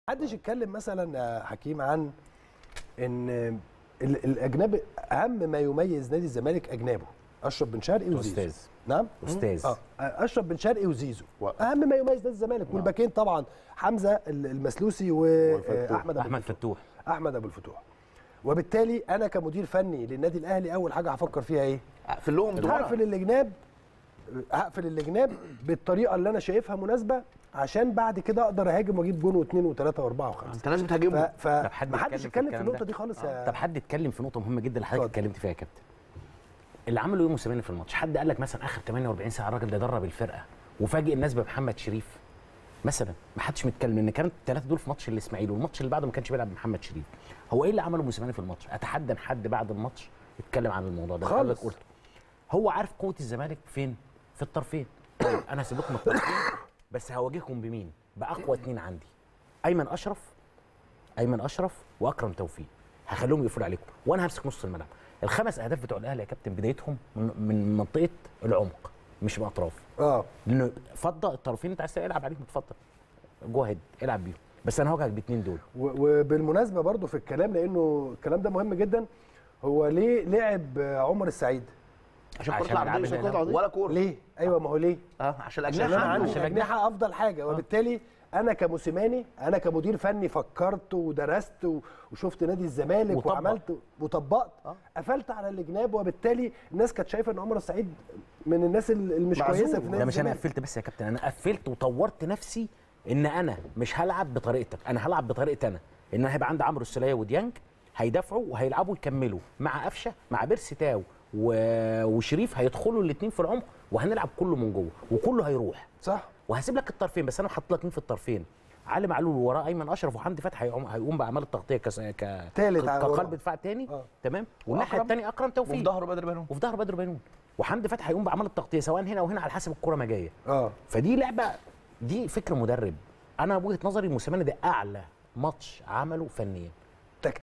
محدش يتكلم مثلا يا حكيم عن ان ال- الاجنبي اهم ما يميز نادي الزمالك اجنابه اشرف بن شرقي وزيزو أستاذ. نعم أستاذ. اه اشرف بن شرقي وزيزو و- اهم ما يميز نادي الزمالك والباكين طبعا حمزه ال- المسلوسي والفتوح. واحمد ابو احمد الفتوح. فتوح احمد ابو الفتوح وبالتالي انا كمدير فني للنادي الاهلي اول حاجه هفكر فيها ايه اقفل لهم دول هقفل اللجناب هقفل اللجناب بالطريقه اللي انا شايفها مناسبه عشان بعد كده اقدر اهاجم واجيب جون واثنين وثلاثه واربعه وخمسه انت لازم ف... تهاجمهم ف... طب حد ما حدش يتكلم في يتكلم في الكلام النقطه ده؟ دي خالص يا طب حد اتكلم في نقطه مهمه جدا اللي حضرتك اتفضل. اتكلمت فيها يا كابتن اللي عمله ايه موسيماني في الماتش حد قال لك مثلا اخر 48 ساعه الراجل ده درب الفرقه وفاجئ الناس بمحمد شريف مثلا ما حدش متكلم ان كانت الثلاثه دول في ماتش الاسماعيلي والماتش اللي بعده ما كانش بيلعب محمد شريف هو ايه اللي عمله موسيماني في الماتش اتحدى ان حد بعد الماتش يتكلم عن الموضوع ده خالص. حضرتك قلته هو عارف قوه الزمالك فين في الطرفين طيب انا هسيب لكم الطرفين بس هواجهكم بمين باقوى اتنين عندي ايمن اشرف ايمن اشرف واكرم توفيق هخليهم يقفلوا عليكم وانا همسك نص الملعب الخمس اهداف بتوع الاهلي يا كابتن بدايتهم من, من منطقه العمق مش من اطراف اه لانه فضى الطرفين انت عايز العب عليهم اتفضل جو هيد العب بيهم بس انا هواجهك باثنين دول و- وبالمناسبه برضو في الكلام لانه الكلام ده مهم جدا هو ليه لعب عمر السعيد عشان عشان كره العرضيه يلعب عشان هنا. كره العرضيه ولا كوره ليه ايوه ما هو ليه اه عشان عشان انا الاجنحه عندي عشان الاجنحه افضل حاجه وبالتالي انا كموسيماني انا كمدير فني فكرت ودرست و- وشفت نادي الزمالك وطبق. وعملت وطبقت آه. قفلت على الجناب وبالتالي الناس كانت شايفه ان عمر السعيد من الناس ال- المش معزول. كويسه في نادي ده مش انا الزمالك قفلت بس يا كابتن انا قفلت وطورت نفسي ان انا مش هلعب بطريقتك انا هلعب بطريقتي انا ان انا هيبقى عندي عمرو السوليه وديانج هيدافعوا وهيلعبوا يكملوا مع قفشه مع بيرسي تاو و... وشريف هيدخلوا الاثنين في العمق وهنلعب كله من جوه وكله هيروح صح وهسيب لك الطرفين بس انا حاطط لك مين في الطرفين علي معلول وراه ايمن اشرف وحمدي فتحي هيقوم, هيقوم باعمال التغطيه كس... ك... تالت ك- على كقلب وراه. دفاع تاني آه. تمام والناحيه وأكرم. الثانيه اكرم توفيق وفي ظهره بدر بنون وفي ظهر بدر بينون وحمدي فتحي هيقوم باعمال التغطيه سواء هنا او هنا على حسب الكره ما جايه اه فدي لعبه دي فكر مدرب انا بوجهه نظري موسيماني ده اعلى ماتش عمله فنيا